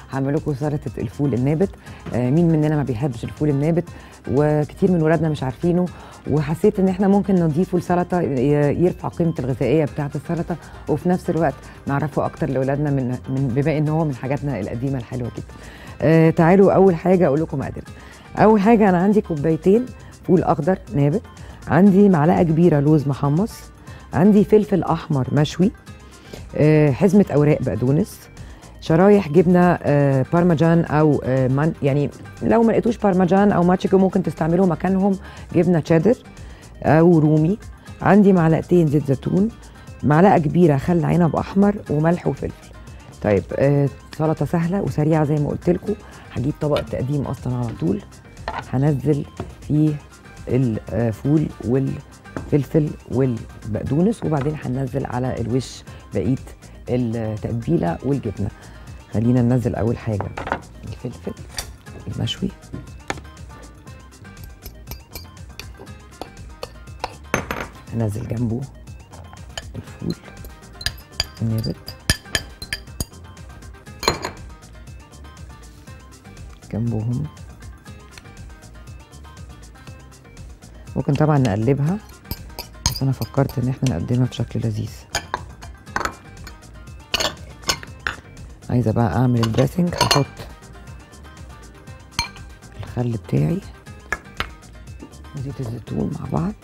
هعمل لكم سلطه الفول النابت آه، مين مننا ما بيحبش الفول النابت وكتير من ولادنا مش عارفينه وحسيت ان احنا ممكن نضيفه لسلطه ي- يرفع قيمه الغذائيه بتاعه السلطه وفي نفس الوقت نعرفه اكتر لاولادنا من من بما ان هو من حاجاتنا القديمه الحلوه جدا آه تعالوا اول حاجه اقول لكم مقادير اول حاجه انا عندي كوبايتين فول اخضر نابت عندي معلقه كبيره لوز محمص عندي فلفل احمر مشوي آه، حزمه اوراق بقدونس شرايح جبنه آه، بارميجان او آه، مان يعني لو ما لقيتوش بارميجان او ماتشيكو ممكن تستعملوا مكانهم جبنه تشيدر او رومي عندي معلقتين زيت زيتون معلقه كبيره خل عنب احمر وملح وفلفل طيب آه، سلطه سهله وسريعه زي ما قلت لكم هجيب طبق التقديم اصلا على طول هنزل فيه الفول والفلفل والبقدونس وبعدين هننزل على الوش بقيه التتبيله والجبنه خلينا ننزل اول حاجه الفلفل المشوي هنزل جنبه الفول النابت جنبهم ممكن طبعا نقلبها بس انا فكرت ان احنا نقدمها بشكل لذيذ عايزه بقى اعمل الدريسنج هحط الخل بتاعي وزيت الزيتون مع بعض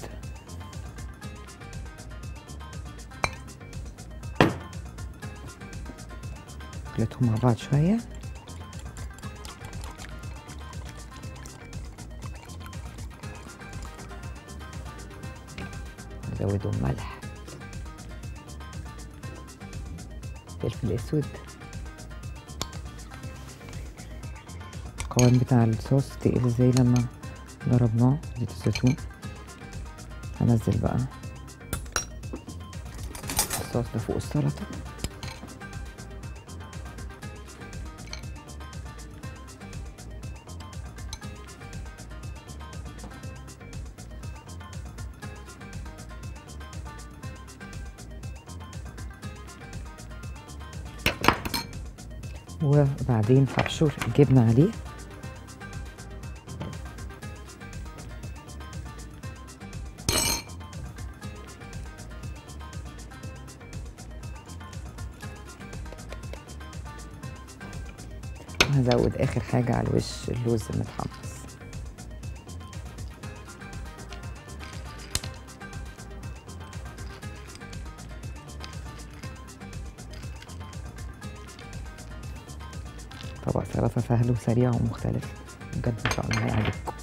خلطهم مع بعض شويه نزودهم ملح فلفل اسود القوام بتاع الصوص تقل ازاي لما ضربناه زيت الزيتون هنزل بقى الصوص ده فوق السلطه وبعدين هبشر الجبنه عليه هزود اخر حاجه على الوش اللوز المتحمص طبق سلطه سهل وسريع ومختلف بجد ان شاء الله هيعجبكم